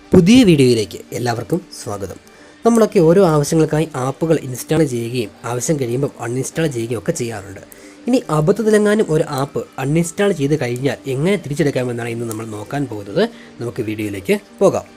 പുതിയ വീഡിയോയിലേക്ക് എല്ലാവർക്കും സ്വാഗതം നമ്മളൊക്കെ ഓരോ ആവശ്യങ്ങൾക്കായി ആപ്പുകൾ ഇൻസ്റ്റാൾ ചെയ്യുകയും ആവശ്യം കഴിയുമ്പോൾ അൺഇൻസ്റ്റാൾ ചെയ്യുകയും ഒക്കെ ചെയ്യാറുണ്ട് ഇനി അബദ്ധത്തിലെങ്ങാനും ഒരു ആപ്പ് അൺഇൻസ്റ്റാൾ ചെയ്ത് കഴിഞ്ഞാൽ എങ്ങനെ തിരിച്ചെടുക്കാമെന്നാണ് ഇന്ന് നമ്മൾ നോക്കാൻ പോകുന്നത് നമുക്ക് വീഡിയോയിലേക്ക് പോകാം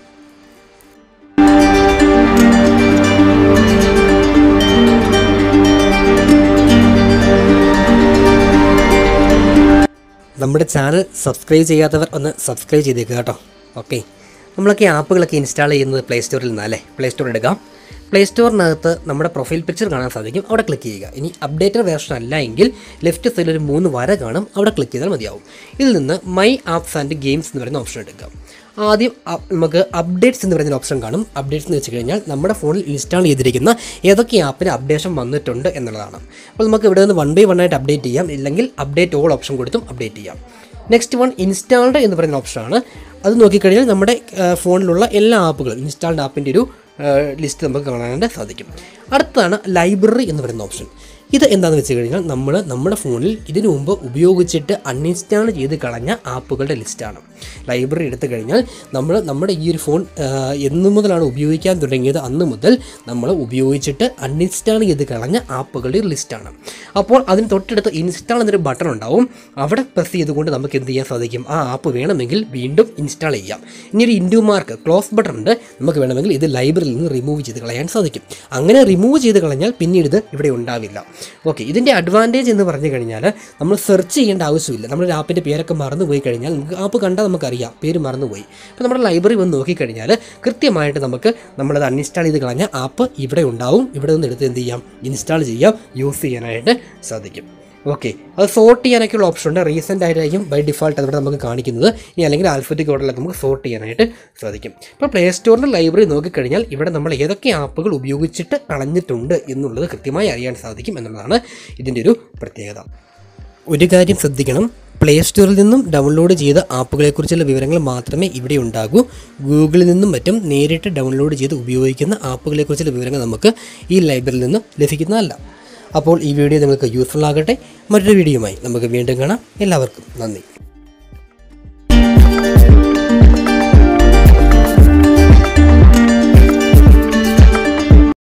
നമ്മുടെ ചാനൽ സബ്സ്ക്രൈബ് ചെയ്യാത്തവർ ഒന്ന് സബ്സ്ക്രൈബ് ചെയ്തേക്കുക കേട്ടോ ഓക്കെ നമ്മളൊക്കെ ആപ്പുകളൊക്കെ ഇൻസ്റ്റാൾ ചെയ്യുന്നത് പ്ലേ സ്റ്റോറിൽ നിന്നല്ലേ പ്ലേ സ്റ്റോർ എടുക്കാം പ്ലേ സ്റ്റോറിനകത്ത് നമ്മുടെ പ്രൊഫൈൽ പിക്ചർ കാണാൻ സാധിക്കും അവിടെ ക്ലിക്ക് ചെയ്യുക ഇനി അപ്ഡേറ്റഡ് വേർഷൻ അല്ല എങ്കിൽ ലെഫ്റ്റ് സൈഡിൽ ഒരു മൂന്ന് വര കാണും അവിടെ ക്ലിക്ക് ചെയ്താൽ മതിയാവും ഇതിൽ നിന്ന് മൈ ആപ്സ് ആൻഡ് ഗെയിംസ് എന്ന് പറയുന്ന ഓപ്ഷൻ എടുക്കുക ആദ്യം അ- നമുക്ക് അപ്ഡേറ്റ്സ് എന്ന് പറയുന്ന ഓപ്ഷൻ കാണും അപ്ഡേറ്റ്സ് എന്ന് വെച്ച് കഴിഞ്ഞാൽ നമ്മുടെ ഫോണിൽ ഇൻസ്റ്റാൾ ചെയ്തിരിക്കുന്ന ഏതൊക്കെ ആപ്പിന് അപ്ഡേഷൻ വന്നിട്ടുണ്ട് എന്നുള്ളതാണ് അപ്പോൾ നമുക്ക് ഇവിടെ നിന്ന് വൺ ബൈ വൺ ആയിട്ട് അപ്ഡേറ്റ് ചെയ്യാം ഇല്ലെങ്കിൽ അപ്ഡേറ്റ് ഓൾ ഓപ്ഷൻ കൊടുത്തും അപ്ഡേറ്റ് ചെയ്യാം നെക്സ്റ്റ് വൺ ഇൻസ്റ്റാൾഡ് എന്ന് പറയുന്ന ഓപ്ഷനാണ് അത് നോക്കിക്കഴിഞ്ഞാൽ നമ്മുടെ ആ, ഫോണിലുള്ള എല്ലാ ആപ്പുകളും ഇൻസ്റ്റാൾഡ് ആപ്പിൻ്റെ ഒരു ലിസ്റ്റ് നമുക്ക് കാണാനായിട്ട് സാധിക്കും അടുത്താണ് ലൈബ്രറി എന്ന് പറയുന്ന ഓപ്ഷൻ ഇത് എന്താണെന്ന് വെച്ച് കഴിഞ്ഞാൽ നമ്മൾ നമ്മുടെ ഫോണിൽ ഇതിനു മുമ്പ് ഉപയോഗിച്ചിട്ട് അൺഇൻസ്റ്റാൾ ചെയ്ത് കളഞ്ഞ ആപ്പുകളുടെ ലിസ്റ്റാണ് ലൈബ്രറി എടുത്തു കഴിഞ്ഞാൽ നമ്മൾ നമ്മുടെ ഈ ഒരു ഫോൺ ആ, എന്ന് മുതലാണ് ഉപയോഗിക്കാൻ തുടങ്ങിയത് അന്ന് മുതൽ നമ്മൾ ഉപയോഗിച്ചിട്ട് അൺഇൻസ്റ്റാൾ ചെയ്ത് കളഞ്ഞ ആപ്പുകളുടെ ഒരു ലിസ്റ്റാണ് അപ്പോൾ അതിന് തൊട്ടടുത്ത് ഇൻസ്റ്റാൾ എന്നൊരു ബട്ടൺ ഉണ്ടാവും അവിടെ പ്രസ് ചെയ്തുകൊണ്ട് നമുക്ക് എന്ത് ചെയ്യാൻ സാധിക്കും ആ ആപ്പ് വേണമെങ്കിൽ വീണ്ടും ഇൻസ്റ്റാൾ ചെയ്യാം ഇനി ഒരു ഇൻഡു മാർക്ക് ക്ലോസ് ബട്ടൺ ഉണ്ട് നമുക്ക് വേണമെങ്കിൽ ഇത് ലൈബ്രറിയിൽ നിന്ന് റിമൂവ് ചെയ്ത് കളയാൻ സാധിക്കും അങ്ങനെ റിമൂവ് ചെയ്ത് കളഞ്ഞാൽ പിന്നീട് ഇത് ഇവിടെ ഉണ്ടാവില്ല ഓക്കെ ഇതിൻ്റെ അഡ്വാൻറ്റേജ് എന്ന് പറഞ്ഞു കഴിഞ്ഞാൽ നമ്മൾ സെർച്ച് ചെയ്യേണ്ട ആവശ്യമില്ല നമ്മുടെ ആപ്പിൻ്റെ പേരൊക്കെ മറന്നു പോയി കഴിഞ്ഞാൽ നമുക്ക് ആപ്പ് കണ്ടാൽ നമുക്കറിയാം പേര് മറന്നുപോയി അപ്പോൾ നമ്മുടെ ലൈബ്രറി വന്ന് നോക്കിക്കഴിഞ്ഞാൽ കൃത്യമായിട്ട് നമുക്ക് നമ്മളത് അൺഇൻസ്റ്റാൾ ചെയ്ത് കളഞ്ഞ ആപ്പ് ഇവിടെ ഉണ്ടാവും ഇവിടെ നിന്ന് എടുത്ത് എന്ത് ചെയ്യാം ഇൻസ്റ്റാൾ ചെയ്യാം യൂസ് ചെയ്യാനായിട്ട് സാധിക്കും ഓക്കെ അത് സോർട്ട് ചെയ്യാനൊക്കെയുള്ള ഓപ്ഷൻ ഉണ്ട് റീസെൻ്റ് ആയിട്ടായിരിക്കും ബൈ ഡിഫോൾട്ട് അതിവിടെ നമുക്ക് കാണിക്കുന്നത് ഇനി അല്ലെങ്കിൽ ആൽഫബറ്റിക് ഓർഡറിലൊക്കെ നമുക്ക് സോർട്ട് ചെയ്യാനായിട്ട് സാധിക്കും ഇപ്പോൾ പ്ലേ സ്റ്റോറിൻ്റെ ലൈബ്രറി നോക്കിക്കഴിഞ്ഞാൽ ഇവിടെ നമ്മൾ ഏതൊക്കെ ആപ്പുകൾ ഉപയോഗിച്ചിട്ട് കളഞ്ഞിട്ടുണ്ട് എന്നുള്ളത് കൃത്യമായി അറിയാൻ സാധിക്കും എന്നുള്ളതാണ് ഇതിൻ്റെ ഒരു പ്രത്യേകത ഒരു കാര്യം ശ്രദ്ധിക്കണം പ്ലേ സ്റ്റോറിൽ നിന്നും ഡൗൺലോഡ് ചെയ്ത ആപ്പുകളെക്കുറിച്ചുള്ള വിവരങ്ങൾ മാത്രമേ ഇവിടെ ഉണ്ടാകൂ ഗൂഗിളിൽ നിന്നും മറ്റും നേരിട്ട് ഡൗൺലോഡ് ചെയ്ത് ഉപയോഗിക്കുന്ന ആപ്പുകളെക്കുറിച്ചുള്ള വിവരങ്ങൾ നമുക്ക് ഈ ലൈബ്രറിയിൽ നിന്ന് ലഭിക്കുന്നതല്ല അപ്പോൾ ഈ വീഡിയോ നിങ്ങൾക്ക് യൂസ്ഫുൾ ആകട്ടെ മറ്റൊരു വീഡിയോയുമായി നമുക്ക് വീണ്ടും കാണാം എല്ലാവർക്കും നന്ദി